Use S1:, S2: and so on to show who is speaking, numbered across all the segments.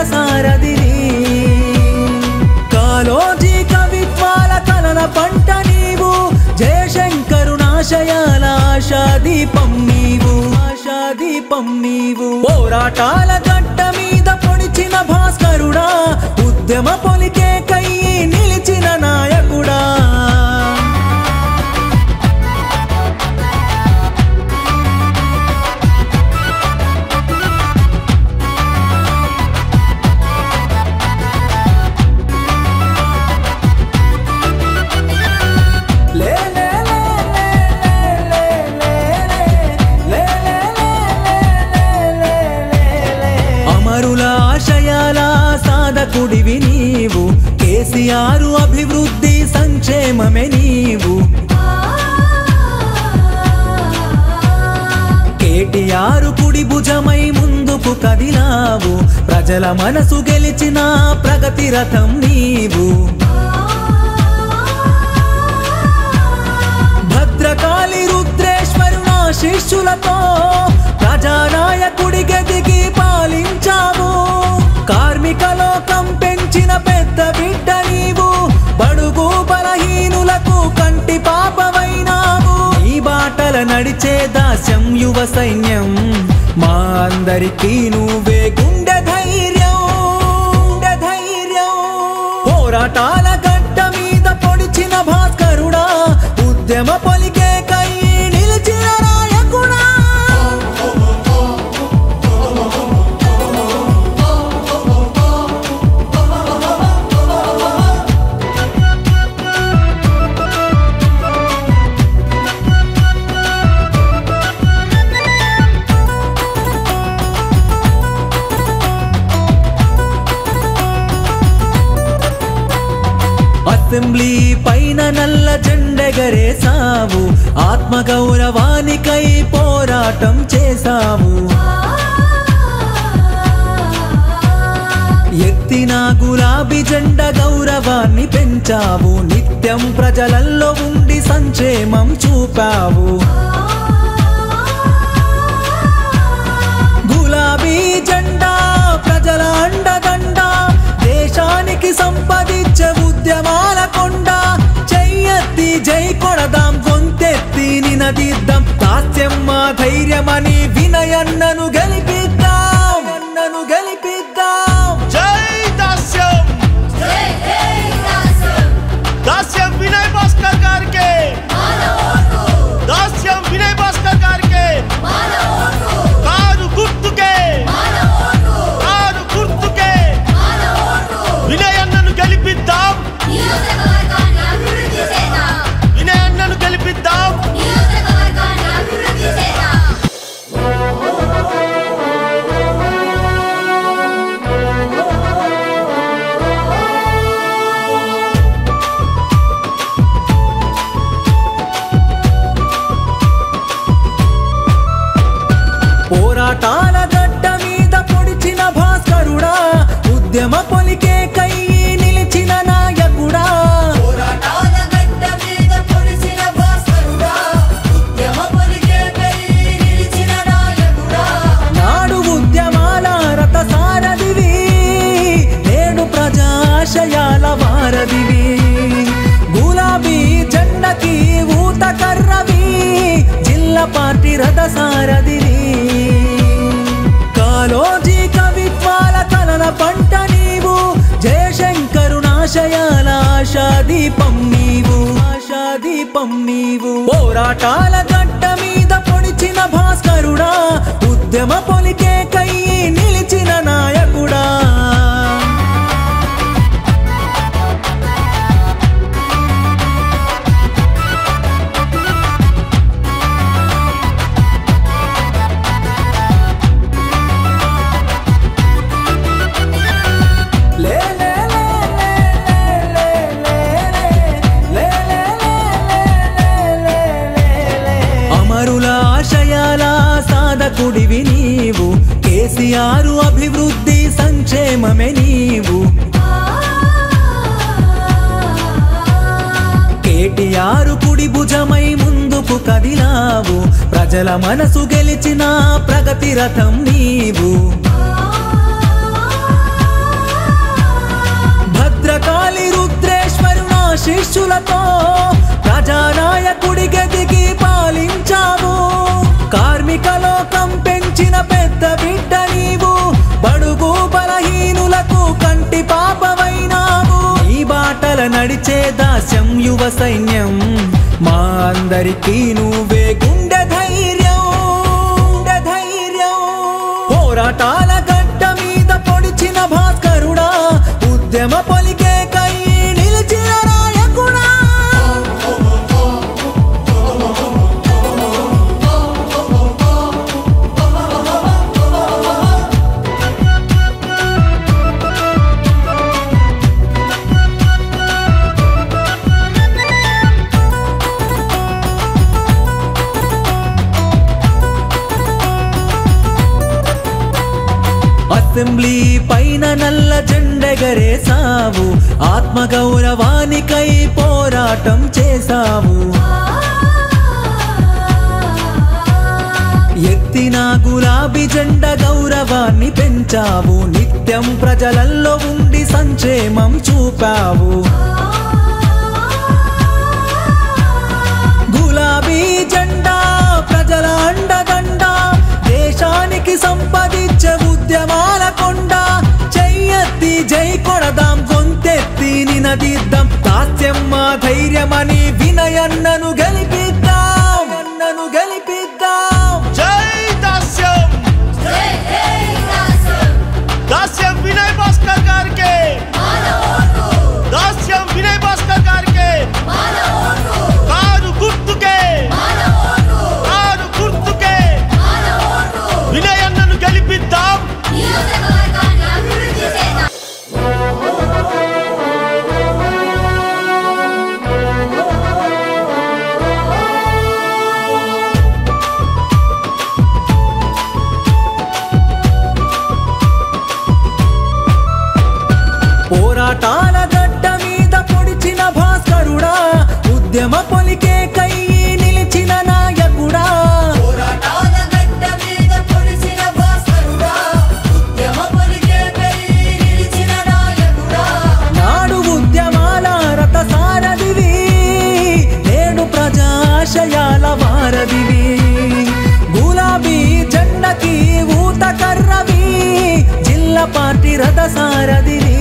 S1: రథసారథివి కాలోజీ కవిత్వాల కలల పంట నీవు జయశంకరునాశయాల ఆశాదీపం నీవు ఆశాదీపం నీవు పోరాటాల గడ్డ మీద పొడిచిన భాస్కరుడా ఉద్యమ పొలికే కయ్యి నిలిచిన నాయకుడా లే లే లే లే లే లే లే లే అమరుల ఆశయాల సాధకుడివి నీవు కేసీఆర్ అభివృద్ధి సంక్షేమమే నీవు కేటీఆర్ కుడి భుజమై ముందుకు కదిలావు ప్రజల మనసు గెలిచిన ప్రగతి రథం నీవు భద్రకాళి రుద్రేశ్వరున శిష్యులతో ప్రజానాయకుడి గదికి పాలించావు కార్మిక లోకం పెంచిన పెద్ద బిడ్డ నీవు బడుగు బలహీనులకు కంటి పాపమైనావు ఈ బాటల నడిచే దాస్యం యువ సైన్యం మా అందరికీ నువ్వే గుండె ధైర్యం గుండె ధైర్యం పోరాటాల గడ్డ మీద పొడిచిన భాస్కరుడా ఉద్యమ పొలికే కై నిలిచిన నాయకుడా అసెంబ్లీ పైన నల్ల జెండెగరేసావు ఆత్మగౌరవానికై పోరాటం చేసావు ఎత్తిన గులాబీ జెండ గౌరవాన్ని పెంచావు నిత్యం ప్రజలల్లో ఉండి సంక్షేమం చూపావు గులాబీ జెండా ప్రజల అండదండ దేశానికి సంపదించే ఉద్యమాల కొండ చెయ్యెత్తి జై కొడదాం గొంతెత్తి నినదిద్దాం దాస్యం మా ధైర్యమని వినయన్నను గెలిపిద్దాం అన్నను గెలిపిద్దాం
S2: జై దాస్యం దాస్యం వినయ్ భాస్కర్ గారికి దాస్యం వినయ్ భాస్కర్ గారికి కారు గుర్తుకే కారు గుర్తుకే వినయ్ అన్నను గెలిపిద్దాం వినయ్ అన్నను గెలిపిద్దాం
S1: పోరాటాల గడ్డ మీద పొడిచిన భాస్కరుడా ఉద్యమ పొలికే కై నిలిచిన నాయకుడా నాడు ఉద్యమాల రథ సారథివి నేడు ప్రజాశయాల వారధివి గులాబీ జెండకి ఊత కర్రవి జిల్లా పార్టీ రథ సారథివి కాలోజీ కవిత్వాల కలల పంట నీవు జయశంకరునాశయాల ఆశాదీపం నీవు ఆశాదీపం నీవు పోరాటాల గడ్డ మీద పొడిచిన భాస్కరుడా ఉద్యమ పొలికే కై నిలిచిన నాయకుడా లే లే లే లే లే లే లే లే అమరుల ఆశయాల సాధకుడివి నీవు కేసీఆర్ అభివృద్ధి సంక్షేమమే నీవు కేటీఆర్ కుడి భుజమై ముందుకు కదిలావు ప్రజల మనసు గెలిచిన ప్రగతి రథం నీవు శిష్యులతో ప్రజానాయకుడి గదికి పాలించావు కార్మిక లోకం పెంచిన పెద్ద బిడ్డ నీవు బడుగు బలహీనులకు కంటి పాపమైనావు ఈ బాటల నడిచే దాస్యం యువ సైన్యం మా అందరికీ నువ్వే గుండె ధైర్యం గుండె ధైర్యం పోరాటాల గడ్డ మీద పొడిచిన భాస్కరుడా ఉద్యమ పొలికే కై నిలిచిన నాయకుడా అసెంబ్లీ పైన నల్ల జెండెగరేసావు ఆత్మగౌరవానికై పోరాటం చేసావు ఎత్తిన గులాబీ జెండ గౌరవాన్ని పెంచావు నిత్యం ప్రజలల్లో ఉండి సంక్షేమం చూపావు గులాబీ జెండా ప్రజల అండదండ దేశానికి సంపదించే ఉద్యమాల కొండ చెయ్యెత్తి జై కొడదాం గొంతెత్తి నినదిద్దాం దాస్యమ్మ ధైర్యమని వినయన్నను గెలిపిద్దాం అన్నను గెలిపిద్దాం
S2: జై దాస్యం దాస్యం వినయ్ భాస్కర్ గారికి దాస్యం వినయ్ భాస్కర్ గారికి కారు గుర్తుకే కారు గుర్తుకే వినయ్ అన్నను గెలిపిద్దాం
S3: నియోజకవర్గాన్ని అభివృద్ధి చేద్దాం
S1: పోరాటాల గడ్డ మీద పొడిచిన భాస్కరుడా ఉద్యమ పొలికే కై నిలిచిన నాయకుడా
S3: పోరాటాల గడ్డ మీద పొడిచిన భాస్కరుడా ఉద్యమ పలికేపై నిలిచిన నాయకుడా
S1: నాడు ఉద్యమాల రథ సారథివి నేడు ప్రజాశయాల వారధివి గులాబీ జెండకి ఊత కర్రవి జిల్లా పార్టీ రథ సారథివి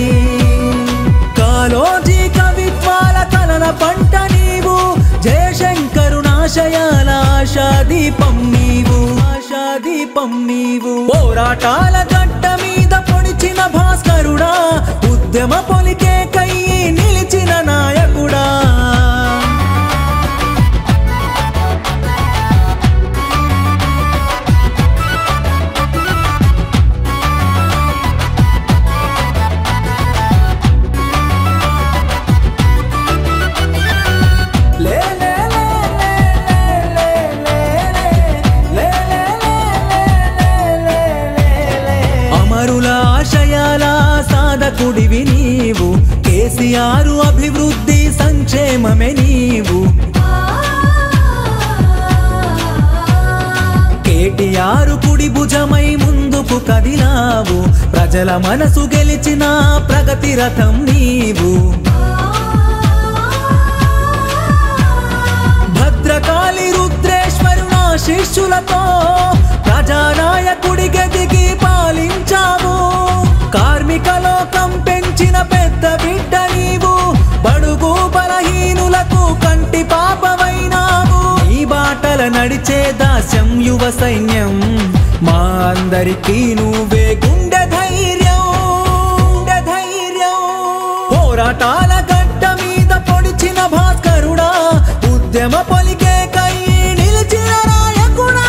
S1: కాలోజీ కవిత్వాల కలన పంట నీవు జయశంకరు నాశయాల ఆశాదీపం నీవు ఆశాదీపం నీవు పోరాటాల గడ్డ మీద పొడిచిన భాస్కరుడా ఉద్యమ పొలికే కై నిలిచిన నాయకుడా లే లే లే లే లే లే లే లే అమరుల ఆశయాల సాధకుడివి నీవు కేసీఆర్ అభివృద్ధి సంక్షేమమే నీవు కేటీఆర్ కుడి భుజమై ముందుకు కదిలావు ప్రజల మనసు గెలిచిన ప్రగతి రథం నీవు భద్రకాళి రుద్రేశ్వరు నా శిష్యులతో ప్రజానాయకుడి గదికి పాలించావు కార్మిక లోకం పెంచిన పెద్ద బిడ్డ నీవు బడుగు బలహీనులకు కంటి పాపమైనావు ఈ బాటల నడిచే దాస్యం యువ సైన్యం మా అందరికీ నువ్వే గుండె ధైర్యం గుండె ధైర్యం పోరాటాల గడ్డ మీద పొడిచిన భాస్కరుడా ఉద్యమ పొలికే కై నిలిచిన నాయకుడా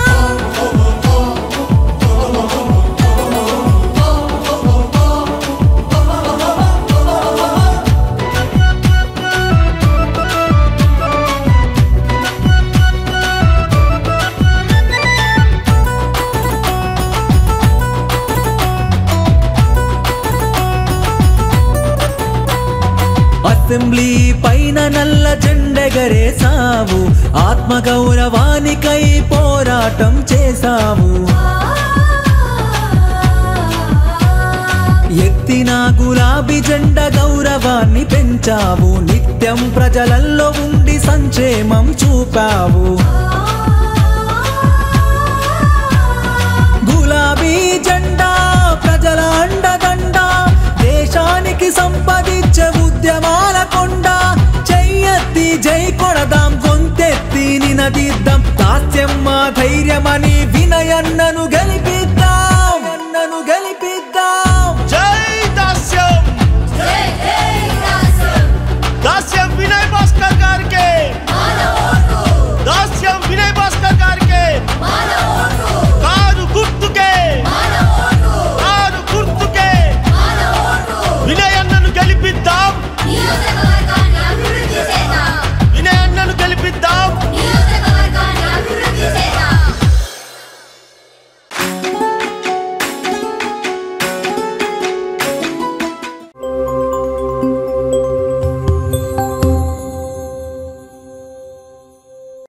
S1: అసెంబ్లీ పైన నల్ల జెండెగరేసావు ఆత్మగౌరవానికై పోరాటం చేసావు ఎత్తి ఎత్తిన గులాబీ జెండ గౌరవాన్ని పెంచావు నిత్యం ప్రజలల్లో ఉండి సంక్షేమం చూపావు గులాబీ జెండా ప్రజల అండదండ దేశానికి సంపదించే ఉద్యమాల కొండ చెయ్యెత్తి జై కొడదాం గొంతెత్తి నినదిద్దాం దాస్యం మా ధైర్యమని వినయన్నను గెలిపి